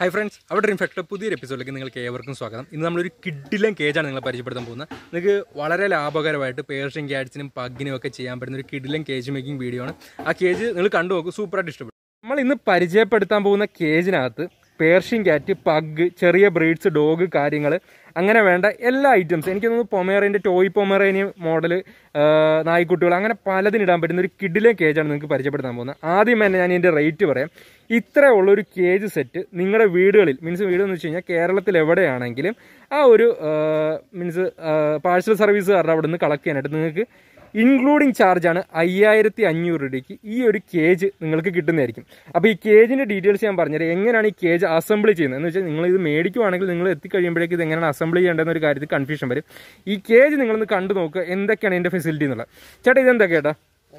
High friends അവിടെ dream factor പുതിയൊരു എപ്പിസോഡിലേക്ക് നിങ്ങൾക്ക് ഏവർക്കും സ്വാഗതം ഇന്ന് നമ്മളൊരു കിഡിലൻ കേജാണ് നിങ്ങളെ പരിചയപ്പെടുത്താൻ പോകുന്നത് നിങ്ങൾക്ക് വളരെ ലാഭകരമായിട്ട് പേർഷ്യൻ ക്യാറ്റ്സിനും പഗ്ഗിനും ഒക്കെ ചെയ്യാൻ പറ്റുന്ന ഒരു കിഡിലൻ കേജ് മേക്കിംഗ് വീഡിയോ ആണ് ആ കേജ് നിങ്ങൾ കണ്ടു നോക്കും സൂപ്പറായിട്ട് ഇഷ്ടപ്പെടും നമ്മൾ ഇന്ന് പരിചയപ്പെടുത്താൻ പോകുന്ന കേജിനകത്ത് പേർഷ്യൻ ക്യാറ്റ് പഗ് ചെറിയ ബ്രീഡ്സ് ഡോഗ് കാര്യങ്ങൾ അങ്ങനെ വേണ്ട എല്ലാ ഐറ്റംസ് എനിക്ക് തോന്നുന്നു പൊമേറിൻ്റെ ടോയ് പൊമേറേനിയം മോഡൽ നായ്ക്കുട്ടികൾ അങ്ങനെ പലതിന് ഇടാൻ പറ്റുന്ന ഒരു കിഡിലെ കേജാണ് നിങ്ങൾക്ക് പരിചയപ്പെടുത്താൻ പോകുന്നത് ആദ്യം തന്നെ ഞാൻ ഇതിൻ്റെ റേറ്റ് പറയാം ഇത്ര ഉള്ളൊരു കേജ് സെറ്റ് നിങ്ങളുടെ വീടുകളിൽ മീൻസ് വീട് എന്ന് വെച്ച് കഴിഞ്ഞാൽ കേരളത്തിൽ എവിടെയാണെങ്കിലും ആ ഒരു മീൻസ് പാഴ്സൽ സർവീസുകാരുടെ അവിടെ നിന്ന് കളക്ട് ചെയ്യാനായിട്ട് നിങ്ങൾക്ക് ഇൻക്ലൂഡിങ് ചാർജാണ് അയ്യായിരത്തി അഞ്ഞൂറ് രൂപയ്ക്ക് ഈ ഒരു കേജ് നിങ്ങൾക്ക് കിട്ടുന്നതായിരിക്കും അപ്പോൾ ഈ കേജിൻ്റെ ഡീറ്റെയിൽസ് ഞാൻ പറഞ്ഞുതരാം എങ്ങനെയാണ് ഈ കേജ് അസംബിൾ ചെയ്യുന്നത് എന്ന് വെച്ചാൽ നിങ്ങൾ ഇത് മേടിക്കുവാണെങ്കിൽ നിങ്ങൾ എത്തിക്കഴിയുമ്പോഴേക്ക് ഇത് എങ്ങനെയാണ് അസംബിൾ ചെയ്യേണ്ടതെന്ന ഒരു കാര്യത്തിൽ കൺഫ്യൂഷൻ വരും ഈ കേജ് നിങ്ങളൊന്ന് കണ്ടു നോക്കുക എന്തൊക്കെയാണ് ഇതിൻ്റെ ഫെസിലിറ്റി എന്നുള്ളത് ചേട്ടാ ഇതെന്തൊക്കെ ചേട്ടാ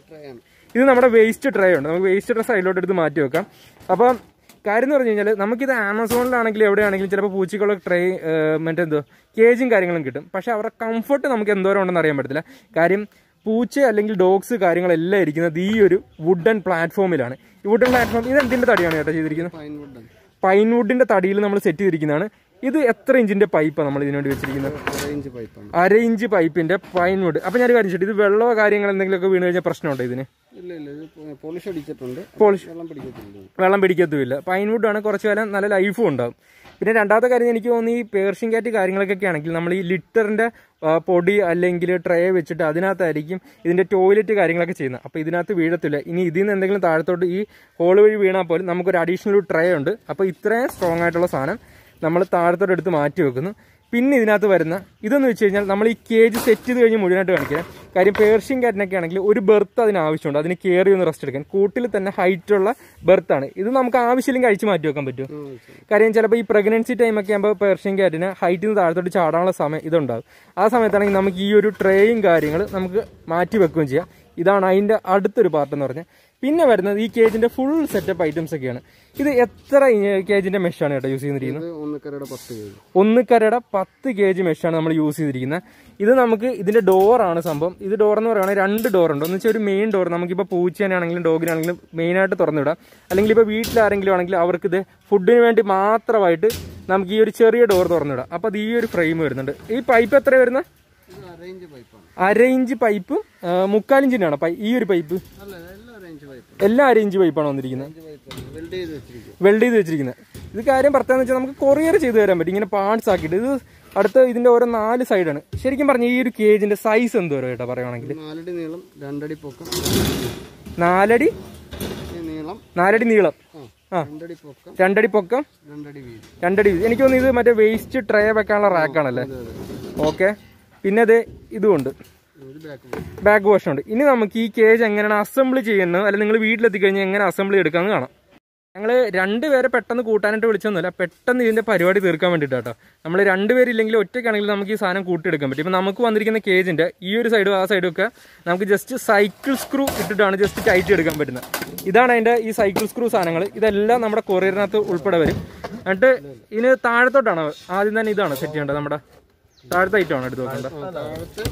ഇത് നമ്മുടെ വേസ്റ്റ് ട്രേ ഉണ്ട് നമുക്ക് വേസ്റ്റ് ട്രേ സൈഡിലോട്ട് എടുത്ത് മാറ്റി വെക്കാം അപ്പം കാര്യം എന്ന് പറഞ്ഞു കഴിഞ്ഞാൽ നമുക്കിത് ആമസോണിലാണെങ്കിലും എവിടെയാണെങ്കിലും ചിലപ്പോൾ പൂച്ചയ്ക്കുള്ള ട്രേ മറ്റെന്തോ കേജും കാര്യങ്ങളും കിട്ടും പക്ഷേ അവരുടെ കംഫർട്ട് നമുക്ക് എന്തോരം ഉണ്ടെന്ന് അറിയാൻ പറ്റത്തില്ല കാര്യം പൂച്ച അല്ലെങ്കിൽ ഡോഗ്സ് കാര്യങ്ങളെല്ലാം ഇരിക്കുന്നത് ഈ ഒരു വുഡൻ പ്ലാറ്റ്ഫോമിലാണ് ഈ വുഡൻ പ്ലാറ്റ്ഫോം ഇത് എന്തിൻ്റെ തടിയാണ് ചേട്ടാ ചെയ്തിരിക്കുന്നത് പൈൻ വുഡ് പൈൻവുഡിൻ്റെ തടിയിൽ നമ്മൾ സെറ്റ് ചെയ്തിരിക്കുന്നതാണ് ഇത് എത്ര ഇഞ്ചിൻ്റെ പൈപ്പാണ് നമ്മൾ ഇതിനുവേണ്ടി വെച്ചിരിക്കുന്നത് റേഞ്ച് പൈപ്പാണ് അര ഇഞ്ച് പൈപ്പിൻ്റെ പൈൻവുഡ് അപ്പോൾ ഞാൻ കാര്യം ചോദിച്ചു ഇത് വെള്ളമോ കാര്യങ്ങൾ എന്തെങ്കിലുമൊക്കെ വീണ് കഴിഞ്ഞാൽ പ്രശ്നമുണ്ടോ ഇതിന് ഇല്ല ഇല്ല ഇത് പോളിഷ് അടിച്ചിട്ടുണ്ട് പോളിഷ് വെള്ളം പിടിക്കത്തില്ല വെള്ളം പിടിക്കത്തുമില്ല പൈൻവുഡ് ആണ് കുറച്ച് കാലം നല്ല ലൈഫും ഉണ്ടാവും പിന്നെ രണ്ടാമത്തെ കാര്യം എനിക്ക് തോന്നുന്നു ഈ പേർഷ്യൻ കാറ്റ് കാര്യങ്ങളൊക്കെ ആണെങ്കിൽ നമ്മൾ ഈ ലിറ്ററിന്റെ ആ, പൊടി അല്ലെങ്കിൽ ട്രേ വെച്ചിട്ട് അതിനകത്തായിരിക്കും ഇതിന്റെ ടോയ്ലറ്റ് കാര്യങ്ങളൊക്കെ ചെയ്യുന്നത് അപ്പോൾ ഇതിനകത്ത് വീഴത്തില്ല ഇനി ഇതിൽ നിന്ന് എന്തെങ്കിലും താഴത്തോട്ട് ഈ ഹോൾ വഴി വീണാൽ പോലും നമുക്കൊരു അഡീഷണൽ ട്രേ ഉണ്ട് അപ്പോൾ ഇത്രയും സ്ട്രോങ് ആയിട്ടുള്ള സാധനം നമ്മൾ താഴത്തോട്ട് എടുത്ത് മാറ്റി വെക്കുന്നു പിന്നെ ഇതിനകത്ത് വരുന്ന ഇതെന്ന് വെച്ച് കഴിഞ്ഞാൽ നമ്മൾ ഈ കേജ് സെറ്റ് ചെയ്ത് കഴിഞ്ഞ് മുഴുവനായിട്ട് കാണിക്കാം കാര്യം പേർഷ്യൻ കാറ്റിനൊക്കെ ആണെങ്കിൽ ഒരു ബെർത്ത് അതിന് ആവശ്യമുണ്ട് അതിന് കയറി ഒന്ന് റെസ്റ്റ് എടുക്കാൻ കൂട്ടിൽ തന്നെ ഹൈറ്റ് ഉള്ള ബെർത്താണ് ഇത് നമുക്ക് ആവശ്യമില്ലെങ്കിൽ അഴിച്ച് മാറ്റി വെക്കാൻ പറ്റും കാര്യം ചിലപ്പോൾ ഈ പ്രഗ്നൻസി ടൈമൊക്കെ ആകുമ്പോൾ പേർഷ്യൻ കാറ്റിന് ഹൈറ്റിൽ നിന്ന് താഴത്തോട്ട് ചാടാനുള്ള സമയം ഇതുണ്ടാകും ആ സമയത്താണെങ്കിൽ നമുക്ക് ഈ ഒരു ട്രേയും കാര്യങ്ങൾ നമുക്ക് മാറ്റി വെക്കുകയും ചെയ്യാം ഇതാണ് അതിൻ്റെ അടുത്തൊരു പാർട്ട് എന്ന് പറഞ്ഞാൽ പിന്നെ വരുന്നത് ഈ കേജിൻ്റെ ഫുൾ സെറ്റപ്പ് ഐറ്റംസ് ഒക്കെയാണ് ഇത് എത്ര കേജിൻ്റെ മെഷാണ് കേട്ടോ യൂസ് ചെയ്തിരിക്കുന്നത് ഇത് ഒന്നക്കരയുടെ പത്ത് കേജ് ഒന്നിക്കരയുടെ പത്ത് കെ ജി മെഷാണ് നമ്മൾ യൂസ് ചെയ്തിരിക്കുന്നത് ഇത് നമുക്ക് ഇതിന്റെ ഡോറാണ് സംഭവം ഇത് ഡോർ എന്ന് പറയുകയാണെങ്കിൽ രണ്ട് ഡോർ ഉണ്ട് എന്ന് വെച്ചാൽ ഒരു മെയിൻ ഡോർ നമുക്കിപ്പോൾ പൂച്ചേനാണെങ്കിലും ഡോഗിനാണെങ്കിലും മെയിനായിട്ട് തുറന്നിടാം അല്ലെങ്കിൽ ഇപ്പോൾ വീട്ടിലാരെങ്കിലും ആണെങ്കിൽ അവർക്ക് ഇത് ഫുഡിന് വേണ്ടി മാത്രമായിട്ട് നമുക്ക് ഈ ഒരു ചെറിയ ഡോർ തുറന്നിടാം അപ്പോൾ അത് ഈ ഒരു ഫ്രെയിം വരുന്നുണ്ട് ഈ പൈപ്പ് എത്ര വരുന്നത് ഇത് അറേഞ്ച് പൈപ്പാണ് അര ഇഞ്ച് പൈപ്പും മുക്കാലിഞ്ചിനാണ് പൈ ഈ ഒരു പൈപ്പ് അല്ല എല്ലാം അറേഞ്ച് പൈപ്പ് എല്ലാം അര ഇഞ്ച് പൈപ്പാണ് വന്നിരിക്കുന്നത് അറേഞ്ച് പൈപ്പാണ് വെൽഡ് ചെയ്ത് വെച്ചിരിക്കും വെൽഡ് ചെയ്ത് വെച്ചിരിക്കുന്നത് ഇത് കാര്യം പ്രത്യേകം വെച്ചാൽ നമുക്ക് കൊറിയർ ചെയ്ത് തരാൻ പറ്റും ഇങ്ങനെ പാർട്സ് ആക്കിയിട്ട് ഇത് അടുത്ത ഇതിന്റെ ഓരോ നാല് സൈഡാണ് ശരിക്കും പറഞ്ഞ ഈ ഒരു കേജിന്റെ സൈസ് എന്തോരം കേട്ടോ പറയുവാണെങ്കിൽ നാലടി നീളം രണ്ടടി പൊക്കം നാലടി ഈ നീളം നാലടി നീളം ആ ആ. രണ്ടടി പൊക്കം രണ്ടടി പൊക്കം രണ്ടടി വീതി രണ്ടടി വീതി. എനിക്ക് തോന്നുന്നു ഇത് മറ്റേ വേസ്റ്റ് ട്രേ വെക്കാനുള്ള റാക്കാണല്ലേ അതെ അതെ ഓക്കെ പിന്നെ ഇത് ഇതുമുണ്ട് ഒരു ബാക്ക് ബാക്ക് വാഷ് ഉണ്ട് ഇനി നമുക്ക് ഈ കേജ് എങ്ങനെയാണ് അസംബിൾ ചെയ്യുന്നത് അല്ലെങ്കിൽ നിങ്ങൾ വീട്ടിലെത്തി കഴിഞ്ഞാൽ എങ്ങനെ അസംബിൾ എടുക്കാമെന്ന് കാണാം ഞങ്ങൾ രണ്ടുപേരെ പെട്ടെന്ന് കൂട്ടാനായിട്ട് വിളിച്ചൊന്നുമില്ല പെട്ടെന്ന് ഇതിന്റെ പരിപാടി തീർക്കാൻ വേണ്ടിയിട്ട് കേട്ടോ നമ്മൾ രണ്ടുപേരില്ലെങ്കിൽ ഒറ്റയ്ക്കാണെങ്കിൽ നമുക്ക് ഈ സാധനം കൂട്ടിയെടുക്കാൻ പറ്റും ഇപ്പം നമുക്ക് വന്നിരിക്കുന്ന കേജിന്റെ ഈ ഒരു സൈഡും ആ സൈഡും ഒക്കെ നമുക്ക് ജസ്റ്റ് സൈക്കിൾ സ്ക്രൂ ഇട്ടിട്ടാണ് ജസ്റ്റ് ടൈറ്റ് എടുക്കാൻ പറ്റുന്നത് ഇതാണ് അതിന്റെ ഈ സൈക്കിൾ സ്ക്രൂ സാധനങ്ങൾ ഇതെല്ലാം നമ്മുടെ കൊറിയറിനകത്ത് ഉൾപ്പെടെ വരും എന്നിട്ട് ഇതിന് താഴത്തോട്ടാണ് ആദ്യം തന്നെ ഇതാണ് സെറ്റ് ചെയ്യേണ്ടത് നമ്മുടെ താഴത്തെ ഐറ്റമാണ് എടുത്ത് നോക്കേണ്ടത് താഴത്ത്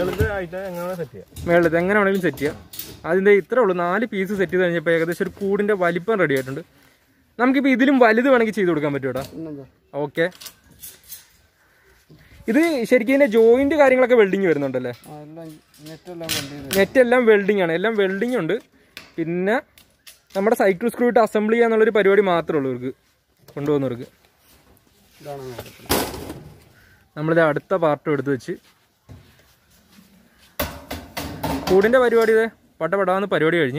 മേളത്ത് എങ്ങനെ വേണമെങ്കിലും സെറ്റ് ചെയ്യാം അതിൻ്റെ ഇത്രേ ഉള്ളൂ നാല് പീസ് സെറ്റ് ചെയ്ത് കഴിഞ്ഞപ്പോൾ ഏകദേശം ഒരു കൂടിൻ്റെ വലിപ്പം റെഡി ആയിട്ടുണ്ട് നമുക്കിപ്പോൾ ഇതിലും വലുത് വേണമെങ്കിൽ ചെയ്ത് കൊടുക്കാൻ പറ്റും കേട്ടോ പിന്നെന്താ ഓക്കെ ഇത് ശരിക്കും ഇതിൻ്റെ ജോയിന്റ് കാര്യങ്ങളൊക്കെ വെൽഡിങ് വരുന്നുണ്ടല്ലേ ആ എല്ലാം നെറ്റെല്ലാം വെൽഡ് ചെയ്ത് നെറ്റ് എല്ലാം വെൽഡിംഗ് ആണ് എല്ലാം വെൽഡിംഗ് ഉണ്ട് പിന്നെ നമ്മുടെ സൈക്കിൾ സ്ക്രൂ ഇട്ട് അസംബിൾ ചെയ്യാന്നുള്ളൊരു പരിപാടി മാത്രമേ ഉള്ളൂ ഇവർക്ക് കൊണ്ടുപോകുന്നവർക്ക് ഇതാണ് നോക്കത്തില്ല നമ്മളിത് അടുത്ത പാർട്ടും എടുത്ത് വെച്ച് കൂടിൻ്റെ പരിപാടി ഇതേ പട്ടപടാന്ന് പരിപാടി കഴിഞ്ഞ്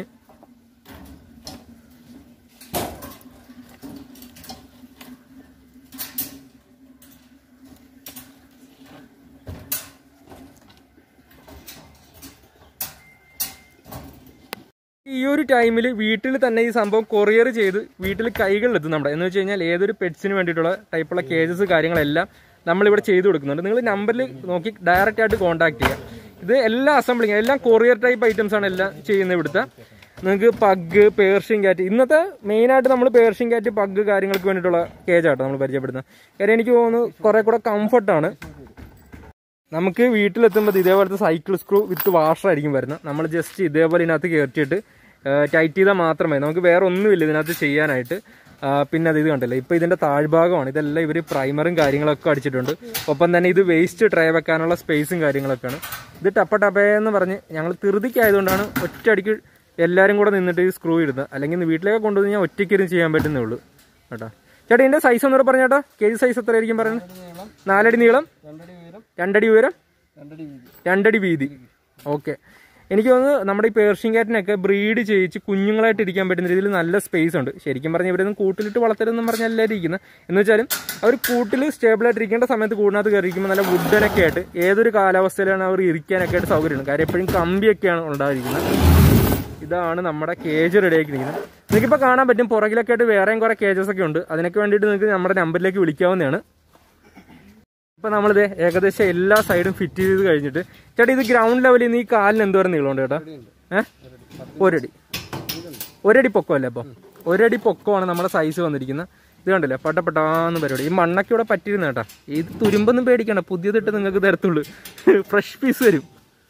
ഈ ഒരു ടൈമിൽ വീട്ടിൽ തന്നെ ഈ സംഭവം കൊറിയർ ചെയ്ത് വീട്ടിൽ കൈകളിലെത്തും നമ്മുടെ എന്ന് വെച്ച് കഴിഞ്ഞാൽ ഏതൊരു പെറ്റ്സിന് വേണ്ടിയിട്ടുള്ള ടൈപ്പുള്ള കേജസ് കാര്യങ്ങളെല്ലാം നമ്മളിവിടെ ചെയ്തു കൊടുക്കുന്നുണ്ട് നിങ്ങൾ നമ്പറിൽ നോക്കി ഡയറക്റ്റ് ആയിട്ട് കോൺടാക്ട് ചെയ്യാം ഇത് എല്ലാ അസംബ്ലിങ് എല്ലാം കൊറിയർ ടൈപ്പ് ഐറ്റംസ് ആണ് എല്ലാം ചെയ്യുന്നത് ഇവിടുത്തെ നിങ്ങൾക്ക് പഗ് പേർഷ്യൻ ക്യാറ്റ് ഇന്നത്തെ മെയിനായിട്ട് നമ്മൾ പേർഷ്യൻ ക്യാറ്റ് പഗ് കാര്യങ്ങൾക്ക് വേണ്ടിയിട്ടുള്ള കേജാട്ടോ നമ്മൾ പരിചയപ്പെടുന്നത് കാര്യം എനിക്ക് തോന്നുന്നു കുറെ കൂടെ കംഫർട്ടാണ് നമുക്ക് വീട്ടിലെത്തുമ്പോൾ ഇതേപോലത്തെ സൈക്കിൾ സ്ക്രൂ വിത്ത് വാഷർ ആയിരിക്കും വരുന്നത് നമ്മൾ ജസ്റ്റ് ഇതേപോലെ ഇതിനകത്ത് കയറ്റിയിട്ട് ടൈറ്റ് ചെയ്താൽ മാത്രമേ നമുക്ക് വേറെ ഒന്നുമില്ല ഇതിനകത്ത് ചെയ്യാനായിട്ട് ആ, പിന്നെ അത് ഇത് കണ്ടല്ലോ ഇപ്പൊ ഇതിന്റെ താഴ്ഭാഗമാണ് ഇതെല്ലാം ഇവർ പ്രൈമറും കാര്യങ്ങളൊക്കെ അടിച്ചിട്ടുണ്ട് ഒപ്പം തന്നെ ഇത് വേസ്റ്റ് ട്രേ വെക്കാനുള്ള സ്പേസും കാര്യങ്ങളൊക്കെയാണ് ഇത് ടപ്പ ടപ്പയെന്ന് പറഞ്ഞ് ഞങ്ങൾ ധൃതിക്കായതുകൊണ്ടാണ് ഒറ്റയടിക്ക് എല്ലാവരും കൂടെ നിന്നിട്ട് ഈ സ്ക്രൂ ഇടുന്നത് അല്ലെങ്കിൽ ഇന്ന് വീട്ടിലേക്ക് കൊണ്ടുവന്ന് ഞാൻ ഒറ്റയ്ക്കിരും ചെയ്യാൻ പറ്റുന്നേ ഉള്ളൂ കേട്ടോ ചേട്ടാ ഇതിന്റെ സൈസ് ഒന്നുകൂടെ പറഞ്ഞേട്ടാ കെ ജി സൈസ് എത്രയായിരിക്കും പറയുന്നത് നീളം നാലടി നീളം രണ്ടടി ഉയരം രണ്ടടി ഉയരം രണ്ടടി വീതി രണ്ടടി വീതി ഓക്കെ എനിക്ക് തോന്നുന്നു നമ്മുടെ ഈ പേർഷ്യൻ കാറ്റിനൊക്കെ ബ്രീഡ് ചെയ്യിച്ച് കുഞ്ഞുങ്ങളായിട്ട് ഇരിക്കാൻ പറ്റുന്ന രീതിയിൽ നല്ല സ്പേസ് ഉണ്ട് ശരിക്കും പറഞ്ഞാൽ ഇവരൊന്നും കൂട്ടിലിട്ട് വളർത്തരുതെന്ന് പറഞ്ഞാൽ എല്ലാവരും ഇരിക്കുന്നത് എന്ന് വെച്ചാലും അവർ കൂട്ടിൽ സ്റ്റേബിളായിട്ട് ഇരിക്കേണ്ട സമയത്ത് കൂടിനകത്ത് കയറിയിരിക്കുമ്പോൾ നല്ല വുഡനൊക്കെ ആയിട്ട് ഏതൊരു കാലാവസ്ഥയിലാണ് അവർ ഇരിക്കാനൊക്കെ ആയിട്ട് സൗകര്യമാണ് കാര്യം എപ്പോഴും കമ്പിയൊക്കെയാണ് ഉണ്ടായിരിക്കുന്നത് ഇതാണ് നമ്മുടെ കേജ് റെഡി ആക്കിയിരിക്കുന്നത് നിങ്ങൾക്കിപ്പോൾ കാണാൻ പറ്റും പുറകിലൊക്കെ ആയിട്ട് വേറെയും കുറേ കേജസ് ഒക്കെ ഉണ്ട് അതിനൊക്കെ വേണ്ടിയിട്ട് നിങ്ങൾക്ക് നമ്മുടെ നമ്പറിലേക്ക് വിളിക്കാവുന്നതാണ് ഇപ്പൊ നമ്മളിത് ഏകദേശം എല്ലാ സൈഡും ഫിറ്റ് ചെയ്ത് കഴിഞ്ഞിട്ട് ചേട്ടാ ഇത് ഗ്രൗണ്ട് ലെവലിൽ നിന്ന് ഈ കാലിന് എന്തോരം നീളമുണ്ട് ചേട്ടാ ഏഹ് ഒരടി ഒരടി പൊക്കമല്ലേ അപ്പൊ ഒരടി പൊക്കമാണ് നമ്മുടെ സൈസ് വന്നിരിക്കുന്നത് ഇത് കണ്ടില്ലേ പട്ടപ്പെട്ടാന്ന് പരിപാടി ഈ മണ്ണൊക്കെ ഇവിടെ പറ്റിയിരുന്ന കേട്ടാ ഇത് തുരുമ്പൊന്നും പേടിക്കണ്ട പുതിയതിട്ട് നിങ്ങൾക്ക് തരത്തുള്ളൂ ഫ്രഷ് പീസ് വരും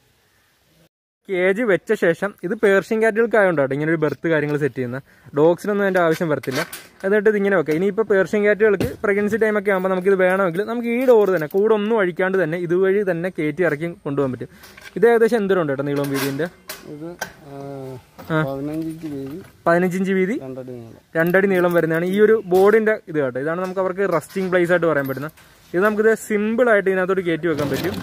കേജ് വെച്ച ശേഷം ഇത് പേർഷ്യൻ കാറ്റുകൾക്കായോണ്ടോ ഇങ്ങനെ ഒരു ബെർത്ത് കാര്യങ്ങൾ സെറ്റ് ചെയ്യുന്ന ഡോഗ്സിനൊന്നും അതിന്റെ ആവശ്യം വരത്തില്ല എന്നിട്ട് ഇത് ഇങ്ങനെ വെക്കാം ഇനിയിപ്പോൾ പേർഷ്യൻ കാറ്റുകൾക്ക് പ്രഗ്നൻസി ടൈമൊക്കെ ആകുമ്പോൾ നമുക്ക് ഇത് വേണമെങ്കിൽ നമുക്ക് ഈ ഡോർ തന്നെ കൂടെ ഒന്നും അഴിക്കാണ്ട് തന്നെ ഇതുവഴി തന്നെ കയറ്റി ഇറക്കി കൊണ്ടുപോകാൻ പറ്റും ഇത് ഏകദേശം എന്തോരം കേട്ടോ നീളം വീതിന്റെ ഇത് ആ, പതിനഞ്ച് ഇഞ്ച് വീതി പതിനഞ്ച് ഇഞ്ച് വീതി രണ്ടടി നീളം രണ്ടടി നീളം വരുന്നതാണ് ഈ ഒരു ബോർഡിന്റെ ഇത് കേട്ടോ ഇതാണ് നമുക്ക് അവർക്ക് റസ്റ്റിംഗ് പ്ലേസ് ആയിട്ട് പറയാൻ പറ്റുന്നത് ഇത് നമുക്കിത് സിമ്പിൾ ആയിട്ട് ഇതിനകത്തോട്ട് കയറ്റി വെക്കാൻ പറ്റും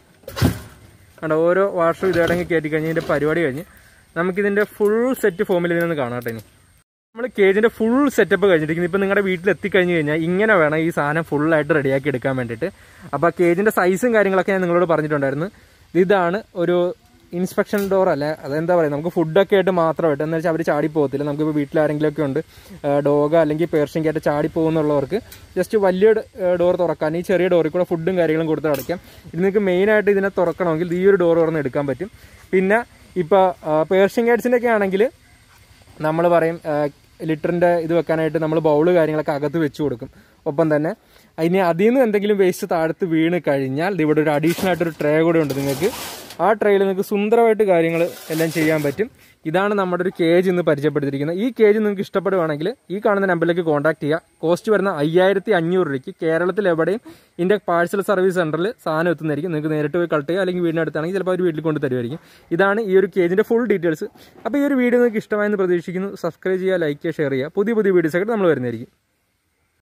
കണ്ടോ ഓരോ വാഷറും ഇതേടെങ്കിൽ കയറ്റി കഴിഞ്ഞ് ഇതിന്റെ പരിപാടി കഴിഞ്ഞ് നമുക്കിതിന്റെ ഫുൾ സെറ്റ് ഫോമിൽ ഇതിനൊന്ന് കാണാം കേട്ടോ ഇനി നമ്മൾ കേജിന്റെ ഫുൾ സെറ്റപ്പ് കഴിഞ്ഞിരിക്കുന്നത് ഇപ്പം നിങ്ങളുടെ വീട്ടിൽ എത്തിക്കഴിഞ്ഞ് കഴിഞ്ഞാൽ ഇങ്ങനെ വേണം ഈ സാധനം ഫുള്ളായിട്ട് റെഡിയാക്കി എടുക്കാൻ വേണ്ടിയിട്ട് അപ്പോൾ കേജിന്റെ സൈസും കാര്യങ്ങളൊക്കെ ഞാൻ നിങ്ങളോട് പറഞ്ഞിട്ടുണ്ടായിരുന്നു ഇതാണ് ഒരു ഇൻസ്പെക്ഷൻ ഡോർ അല്ല അതെന്താ പറയുക നമുക്ക് ഫുഡൊക്കെ ആയിട്ട് മാത്രമായിട്ട് എന്ന് വെച്ചാൽ അവർ ചാടി പോകത്തില്ല നമുക്കിപ്പോൾ വീട്ടിൽ ആരെങ്കിലും ഒക്കെ ഉണ്ട് ഡോഗ അല്ലെങ്കിൽ പേർഷ്യൻ ക്യാറ്റ് ചാടി പോകുന്നുള്ളവർക്ക് ജസ്റ്റ് വലിയ ഡോർ തുറക്കാൻ ഈ ചെറിയ ഡോറിൽ കൂടെ ഫുഡും കാര്യങ്ങളും കൊടുത്ത് അടയ്ക്കാം ഇത് നിങ്ങൾക്ക് മെയിനായിട്ട് ഇതിനെ തുറക്കണമെങ്കിൽ ഈ ഒരു ഡോർ തുറന്ന് എടുക്കാൻ പറ്റും പിന്നെ ഇപ്പോൾ പേർഷ്യൻ ക്യാറ്റ്സിൻ്റെ ഒക്കെ ആണെങ്കിൽ നമ്മൾ പറയും ലിറ്ററിന്റെ ഇത് വെക്കാനായിട്ട് നമ്മൾ ബൗള് കാര്യങ്ങളൊക്കെ അകത്ത് വെച്ച് കൊടുക്കും ഒപ്പം തന്നെ ഇനി അതിൽ നിന്ന് എന്തെങ്കിലും വേസ്റ്റ് താഴത്ത് വീണ് കഴിഞ്ഞാൽ ദേ ഇവിടെ ഒരു അഡീഷണൽ ആയിട്ടൊരു ട്രേ കൂടെ ഉണ്ട് നിങ്ങൾക്ക് ആ ട്രേയിൽ നിങ്ങൾക്ക് സുന്ദരമായിട്ട് കാര്യങ്ങൾ എല്ലാം ചെയ്യാൻ പറ്റും ഇതാണ് നമ്മുടെ ഒരു കേജ് ഇന്ന് പരിചയപ്പെടുത്തിയിരിക്കുന്നത് ഈ കേജ് നിങ്ങൾക്ക് ഇഷ്ടപ്പെടുവാണെങ്കിൽ ഈ കാണുന്ന നമ്പറിലേക്ക് കോൺടാക്ട് ചെയ്യുക കോസ്റ്റ് വരുന്ന അയ്യായിരത്തി അഞ്ഞൂറ് രൂപയ്ക്ക് കേരളത്തിൽ എവിടെയും ഇതിൻ്റെ പാഴ്സൽ സർവീസ് സെൻറ്ററിൽ സാധനം എത്തുന്നതായിരിക്കും നിങ്ങൾക്ക് നേരിട്ട് പോയി കളക്ട് ചെയ്യുക അല്ലെങ്കിൽ വീടിനടുത്താണെങ്കിൽ ചിലപ്പോൾ അവർ വീട്ടിൽ കൊണ്ട് തരുമായിരിക്കും ഇതാണ് ഈ ഒരു കേജിൻ്റെ ഫുൾ ഡീറ്റെയിൽസ് അപ്പോൾ ഈ ഒരു വീഡിയോ നിങ്ങൾക്ക് ഇഷ്ടമായെന്ന് പ്രതീക്ഷിക്കുന്നു സബ്സ്ക്രൈബ് ചെയ്യുക ലൈക്ക് ചെയ്യുക ഷെയർ ചെയ്യുക പുതിയ പുതിയ വീഡിയോസ് ആയിട്ട് നമ്മൾ വരുന്നതായിരിക്കും